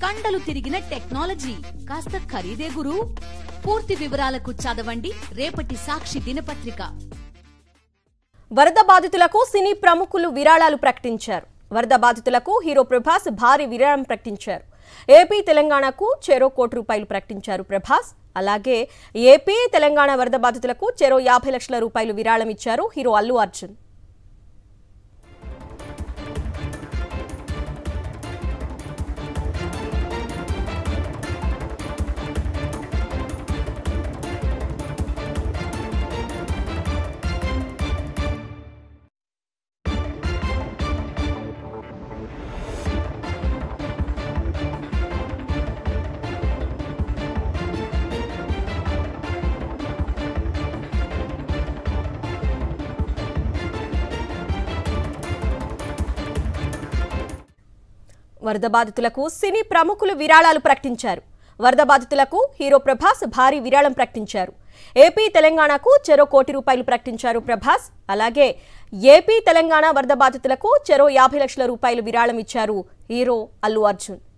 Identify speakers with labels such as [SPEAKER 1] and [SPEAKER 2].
[SPEAKER 1] కండలు తిరిగిన టెక్నాలజీ కాస్త ఖరీదే గురు పూర్తి వివరాలకు చదవండి రేపటి సాక్షి దినపత్రిక
[SPEAKER 2] వరద బాధితులకు సినీ ప్రముఖులు విరాళాలు ప్రకటించారు వరద బాధితులకు హీరో ప్రభాస్ భారీ విరాళం ప్రకటించారు ఏపీ తెలంగాణకు చెరో కోటి రూపాయలు ప్రకటించారు ప్రభాస్ అలాగే ఏపీ తెలంగాణ వరద బాధితులకు చెరో యాభై లక్షల రూపాయలు విరాళం ఇచ్చారు హీరో అల్లు అర్జున్ వరద బాధితులకు సినీ ప్రముఖులు విరాళాలు ప్రకటించారు వరద బాధితులకు హీరో ప్రభాస్ భారీ విరాళం ప్రకటించారు ఏపీ తెలంగాణకు చెరో కోటి రూపాయలు ప్రకటించారు ప్రభాస్ అలాగే ఏపీ తెలంగాణ వరద బాధితులకు చెరో యాభై లక్షల రూపాయలు విరాళం ఇచ్చారు హీరో అల్లు అర్జున్